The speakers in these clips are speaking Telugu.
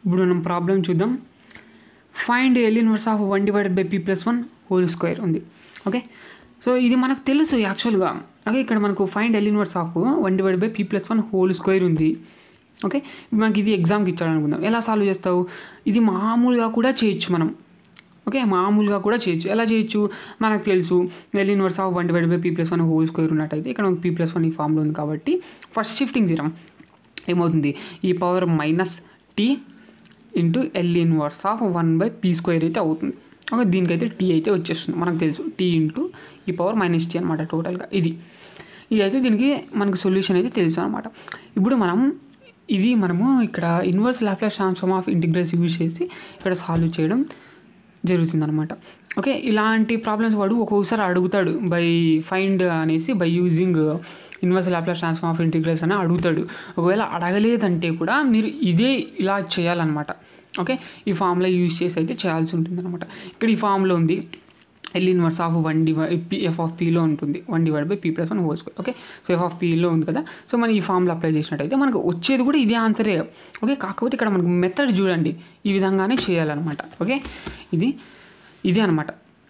ఇప్పుడు మనం ప్రాబ్లం చూద్దాం find L inverse of one divided by P plus one whole square ఉంది ఓకే సో ఇది మనకు తెలుసు యాక్చువల్గా ఓకే ఇక్కడ మనకు find L inverse of one divide by P plus one whole square ఉంది ఓకే మనకి ఇది ఎగ్జామ్కి ఇచ్చాడు అనుకుందాం ఎలా సాల్వ్ చేస్తావు ఇది మామూలుగా కూడా చేయొచ్చు మనం ఓకే మామూలుగా కూడా చేయొచ్చు ఎలా చేయొచ్చు మనకు తెలుసు L inverse of one divide by P plus one whole square ఉన్నట్టయితే ఇక్కడ మనకు పీ ప్లస్ వన్ ఈ ఫామ్లో ఉంది కాబట్టి ఫస్ట్ షిఫ్టింగ్ తీరం ఏమవుతుంది e power minus T into L inverse of one by P square అయితే అవుతుంది ఓకే దీనికైతే టీ అయితే వచ్చేస్తుంది మనకు తెలుసు T into e power minus T అనమాట టోటల్గా ఇది ఇది అయితే దీనికి మనకు సొల్యూషన్ అయితే తెలుసు అనమాట ఇప్పుడు మనం ఇది మనము ఇక్కడ inverse Laplace transform of integrals use చేసి ఇక్కడ సాల్వ్ చేయడం జరుగుతుందన్నమాట ఓకే ఇలాంటి ప్రాబ్లమ్స్ వాడు ఒక్కొక్కసారి అడుగుతాడు బై ఫైండ్ అనేసి by using inverse Laplace transform of integrals అని అడుగుతాడు ఒకవేళ అడగలేదంటే కూడా మీరు ఇదే ఇలా చేయాలన్నమాట ఓకే ఈ ఫామ్లో యూజ్ చేసి అయితే చేయాల్సి ఉంటుంది అనమాట ఇక్కడ ఈ ఫామ్లో ఉంది L inverse of one divide P F of పీలో ఉంటుంది one divide by P plus one whole square okay so F of పీలో ఉంది కదా సో మనం ఈ ఫామ్లో అప్లై చేసినట్టయితే మనకు వచ్చేది కూడా ఇదే ఆన్సరే ఓకే కాకపోతే ఇక్కడ మనకు మెథడ్ చూడండి ఈ విధంగానే చేయాలన్నమాట ఓకే ఇది ఇదే అనమాట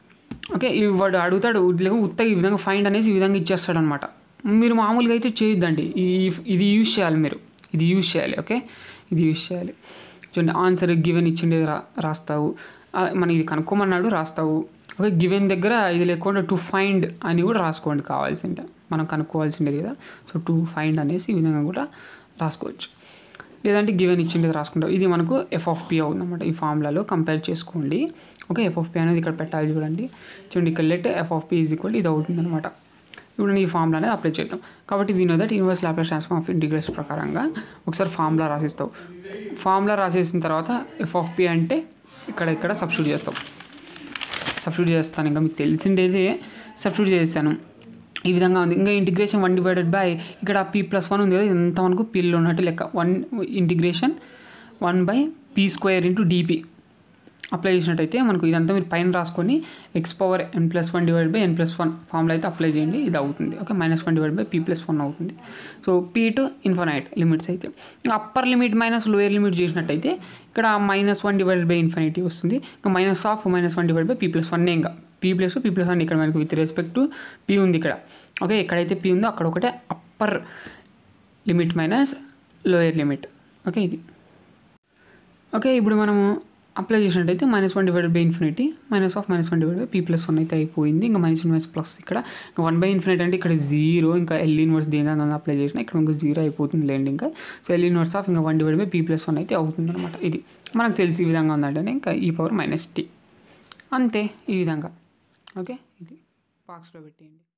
ఓకే ఈ వాడు అడుగుతాడు లేక ఉత్తగా ఈ విధంగా ఫైండ్ అనేసి ఈ విధంగా ఇచ్చేస్తాడు అనమాట మీరు మామూలుగా అయితే చేయొద్దండి ఈ ఇది యూజ్ చేయాలి మీరు ఇది యూజ్ చేయాలి ఓకే ఇది యూజ్ చేయాలి చూడండి ఆన్సర్ గివెన్ ఇచ్చిండేది రా రాస్తావు ఆ, మన ఇది కనుక్కోమన్నాడు రాస్తావు ఓకే గివెన్ దగ్గర ఇది లేకుండా టు ఫైండ్ అని కూడా రాసుకోండి కావాల్సిందే మనం కనుక్కోవాల్సిండేది కదా సో టు ఫైండ్ అనేసి ఈ విధంగా కూడా రాసుకోవచ్చు లేదంటే గివెన్ ఇచ్చిండేది రాసుకుంటాం ఇది మనకు ఎఫ్ ఆఫ్ పి అవుతుందన్నమాట ఈ ఫార్ములాలో కంపేర్ చేసుకోండి ఓకే ఎఫ్ ఆఫ్ పి అనేది ఇక్కడ పెట్టాలి చూడండి చూడండి ఇక్కడ let F of P is equal ఇది అవుతుందన్నమాట ఇప్పుడు ఈ ఫార్ములా అనేది అప్లై చేద్దాం కాబట్టి we know that inverse Laplace transform of integrals ప్రకారంగా ఒకసారి ఫార్ములా రాసిస్తావు ఫార్ములా రాసేసిన తర్వాత ఎఫ్ ఆఫ్ పి అంటే ఇక్కడ ఇక్కడ సబ్స్టిట్యూట్ చేస్తాం సబ్స్టిట్యూట్ చేస్తాను ఇంకా మీకు తెలిసిండేదే సబ్స్టిట్యూట్ చేశాను ఈ విధంగా ఉంది ఇంకా ఇంటిగ్రేషన్ వన్ డివైడెడ్ బై ఇక్కడ పీ ప్లస్ వన్ ఉంది కదా ఇదంతా మనకు పిల్లు ఉన్నట్టు లెక్క one integration one by P square into DP apply చేసినట్టయితే మనకు ఇదంతా మీరు పైన రాసుకొని X power N plus one divide by N plus one formula అయితే అప్లై చేయండి ఇది అవుతుంది okay minus one divide by P plus one అవుతుంది so P to infinite limits అయితే upper limit minus lower limit చేసినట్టయితే ఇక్కడ minus one divide by infinity వస్తుంది ఇంకా minus of minus one divide by P plus one ఇంకా P plus P plus one ఇక్కడ మనకు విత్ రెస్పెక్ట్ టు పీ ఉంది ఇక్కడ ఓకే ఎక్కడైతే పీ ఉందో అక్కడ ఒకటే upper limit minus lower limit okay ఇది ఓకే ఇప్పుడు మనము అప్లై చేసినట్టయితే minus one divided by infinity minus of minus one divide by P plus one అయితే అయిపోయింది ఇంకా మైనస్ ఇన్వర్స్ ప్లస్ ఇక్కడ ఇంకా వన్ బై ఇన్ఫినిటీ అంటే ఇక్కడ జీరో ఇంకా ఎల్ ఇన్వర్స్ దేని దాని అప్లై చేసిన ఇక్కడ ఇంకా జీరో అయిపోతుంది లేండి ఇంకా సో ఎల్ ఇన్వర్స్ ఆఫ్ ఇంకా one divide by P plus one అయితే అవుతుంది అనమాట ఇది మనకు తెలిసి ఈ విధంగా ఉందంటే ఇంకా ఈ పవర్ మైనస్ టీ అంతే ఈ విధంగా ఓకే ఇది బాక్స్లో పెట్టేయండి